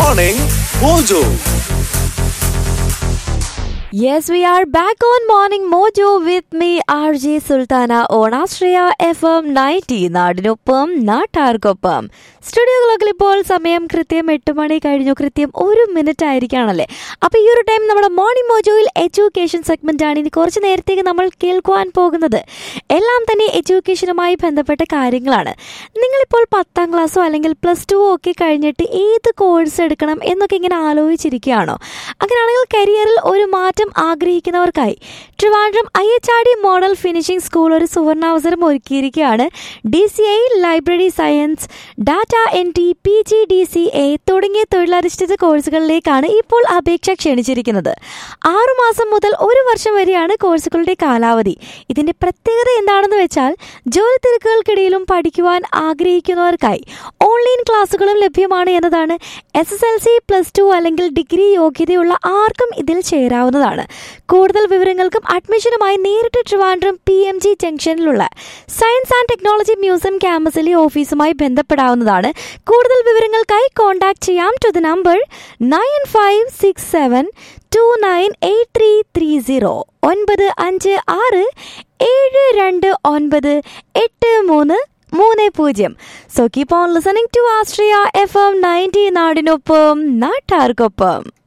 Morning Mojo. Yes, we are back on Morning Mojo with me, RJ Sultana on Astraya FM 90 നാടിനൊപ്പം നാട്ടാർക്കൊപ്പം സ്റ്റുഡിയോകളൊക്കെ ഇപ്പോൾ സമയം കൃത്യം എട്ട് മണി കഴിഞ്ഞു കൃത്യം ഒരു മിനിറ്റ് ആയിരിക്കുകയാണല്ലേ അപ്പോൾ ഈ ഒരു ടൈം നമ്മുടെ മോർണിംഗ് മോജോയിൽ എഡ്യൂക്കേഷൻ സെഗ്മെന്റ് ആണ് ഇനി കുറച്ച് നേരത്തേക്ക് നമ്മൾ കേൾക്കുവാൻ പോകുന്നത് എല്ലാം തന്നെ എഡ്യൂക്കേഷനുമായി ബന്ധപ്പെട്ട കാര്യങ്ങളാണ് നിങ്ങളിപ്പോൾ പത്താം ക്ലാസ്സോ അല്ലെങ്കിൽ പ്ലസ് ടു ഒക്കെ കഴിഞ്ഞിട്ട് ഏത് കോഴ്സ് എടുക്കണം എന്നൊക്കെ ഇങ്ങനെ ആലോചിച്ചിരിക്കുകയാണോ അങ്ങനെയാണെങ്കിൽ കരിയറിൽ ഒരു മാറ്റം ആഗ്രഹിക്കുന്നവർക്കായി Trivandrum I H R D model finishing school ഒരു സുവർണാവസരം ഒരുക്കിയിരിക്കുകയാണ് D C I library science data N T P G D C A തുടങ്ങിയ തൊഴിലധിഷ്ഠിത കോഴ്സുകളിലേക്കാണ് ഇപ്പോൾ അപേക്ഷ ക്ഷണിച്ചിരിക്കുന്നത് ആറുമാസം മുതൽ ഒരു വർഷം വരെയാണ് കോഴ്സുകളുടെ കാലാവധി ഇതിന്റെ പ്രത്യേകത എന്താണെന്ന് വെച്ചാൽ ജോലി തിരക്കുകൾക്കിടയിലും പഠിക്കുവാൻ ആഗ്രഹിക്കുന്നവർക്കായി ഓൺലൈൻ ക്ലാസ്സുകളും ലഭ്യമാണ് എന്നതാണ് S S L C plus two അല്ലെങ്കിൽ ഡിഗ്രി യോഗ്യതയുള്ള ആർക്കും ഇതിൽ ചേരാവുന്നതാണ് കൂടുതൽ വിവരങ്ങൾക്കും അഡ്മിഷനുമായി നേരിട്ട് ട്രിവാൻഡ്രം പി എം ജി ജംഗ്ഷനിലുള്ള സയൻസ് ആൻഡ് ടെക്നോളജി മ്യൂസിയം ക്യാമ്പസിലെ ഓഫീസുമായി ബന്ധപ്പെടാവുന്നതാണ് കൂടുതൽ വിവരങ്ങൾക്കായി കോൺടാക്ട് ചെയ്യാം to the number nine five six seven two nine eight three three zero ഒൻപത് അഞ്ച് ആറ് ഏഴ് രണ്ട് ഒൻപത് എട്ട് മൂന്ന് മൂന്ന് പൂജ്യം so keep on listening to Astria F M ninety നാടിനൊപ്പം നാട്ടാർക്കൊപ്പം